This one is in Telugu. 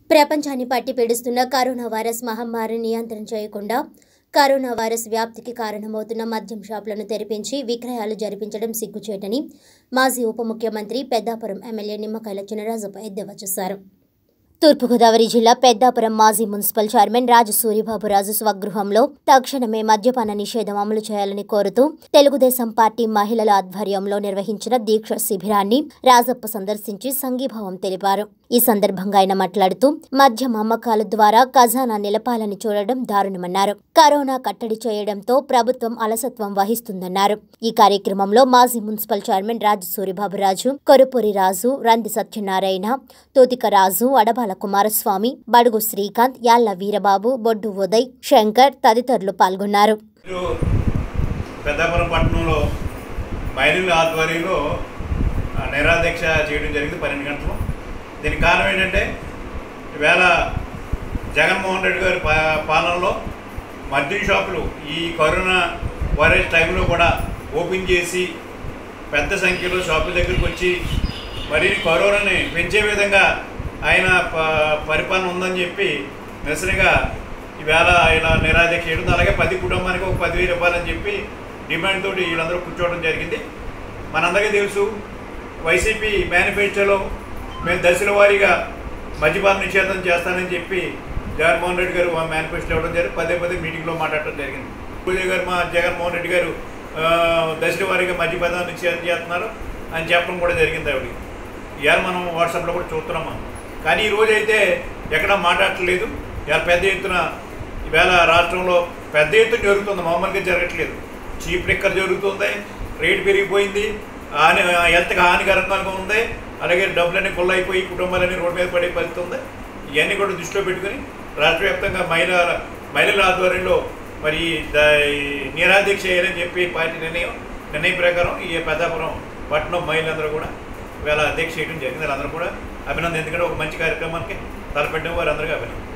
ప్రపంచాన్ని పట్టి పీడిస్తున్న కరోనా వైరస్ మహమ్మారిని నియంత్రణ చేయకుండా కరోనా వైరస్ వ్యాప్తికి కారణమవుతున్న మద్యం షాపులను తెరిపించి విక్రయాలు జరిపించడం సిగ్గుచేటని మాజీ ఉప ముఖ్యమంత్రి పెద్దాపురం ఎమ్మెల్యే నిమ్మకాయల చినరాజుపై ఎద్దేవా చేశారు తూర్పుగోదావరి జిల్లా పెద్దాపురం మాజీ మున్సిపల్ చైర్మన్ రాజు సూరిబాబురాజు స్వగృహంలో తక్షణమే మద్యపాన నిషేధం అమలు చేయాలని కోరుతూ తెలుగుదేశం పార్టీ మహిళల ఆధ్వర్యంలో నిర్వహించిన దీక్ష శిబిరాన్ని రాజప్ప సందర్శించి సంఘీభావం తెలిపారు ఈ సందర్భంగా ఆయన మాట్లాడుతూ మద్యం అమ్మకాల ద్వారా ఖజానా నిలపాలని చూడడం దారుణమన్నారు కరోనా కట్టడి చేయడంతో ప్రభుత్వం అలసత్వం వహిస్తుందన్నారు ఈ కార్యక్రమంలో మాజీ మున్సిపల్ చైర్మన్ రాజు సూరిబాబురాజు కొరుపూరి రాజు రంది సత్యనారాయణ తోతిక రాజు అడబాల కుమారస్వామి బడుగు శ్రీకాంత్ యాళ్ల వీరబాబు బొడ్డు ఉదయ్ శంకర్ తదితరులు పాల్గొన్నారు ఈరోజు పెద్దాపురం పట్టణంలో మహిళల ఆధ్వర్యంలో ఆ, నిరాదీక్ష చేయడం జరిగింది పన్నెండు గంటలు దీనికి కారణం ఏంటంటే ఈవేళ జగన్మోహన్ రెడ్డి గారి పా- పాలనలో మద్యం షాపులు ఈ కరోనా వైరస్ టైంలో కూడా ఓపెన్ చేసి పెద్ద సంఖ్యలో షాపుల దగ్గరికి వచ్చి మరి కరోనాని పెంచే విధంగా ఆయన ప- పరిపాలన ఉందని చెప్పి నిరసనగా ఈవేళ ఇలా నిరాదీక్ష చేయడం అలాగే పది కుటుంబానికి ఒక పదివేలు ఇవ్వాలని చెప్పి డిమాండ్ తోటి వీళ్ళందరూ కూర్చోవడం జరిగింది మనందరికీ తెలుసు వైసీపీ మేనిఫెస్టోలో మేము దశల వారీగా మద్యపాన నిషేధం చేస్తానని చెప్పి జగన్మోహన్ రెడ్డి గారు మేనిఫెస్టో ఇవ్వడం జరిగింది పదే పదే మీటింగ్లో మాట్లాడటం జరిగింది పూజ గారు మా జగన్మోహన్ రెడ్డి గారు ఆ, దశల వారీగా మద్యపాన నిషేధం చేస్తున్నారు అని చెప్పడం కూడా జరిగింది ఆవిడ ఇవాళ మనం వాట్సాప్లో కూడా చూస్తున్నాం మనం కానీ ఈ రోజు అయితే ఎక్కడ మాట్లాడట్లేదు ఇవాళ పెద్ద ఎత్తున ఈవేళ రాష్ట్రంలో పెద్ద ఎత్తున జరుగుతుంది మామూలుగా జరగట్లేదు చీప్ లిక్కర్ జరుగుతుంది రేటు పెరిగిపోయింది హాని హెల్త్కి హానికరంగా ఉంది అలాగే డబ్బులన్నీ కొల్లైపోయి కుటుంబాలన్నీ రోడ్డు మీద పడే పరిస్థితి ఉంది ఇవన్నీ కూడా దృష్టిలో పెట్టుకుని రాష్ట్ర వ్యాప్తంగా మహిళల మహిళల ఆధ్వర్యంలో మరి ద- ఈ నిరాదీక్ష చేయాలని చెప్పి పార్టీ నిర్ణయం నిర్ణయం ప్రకారం ఈ పెద్దాపురం పట్టణం మహిళలందరూ కూడా వేళ దీక్ష చేయడం జరిగింది వాళ్ళందరూ కూడా అభినందన ఎందుకంటే ఒక మంచి కార్యక్రమానికి తలపెట్టిన వారు అందరికీ అభినందన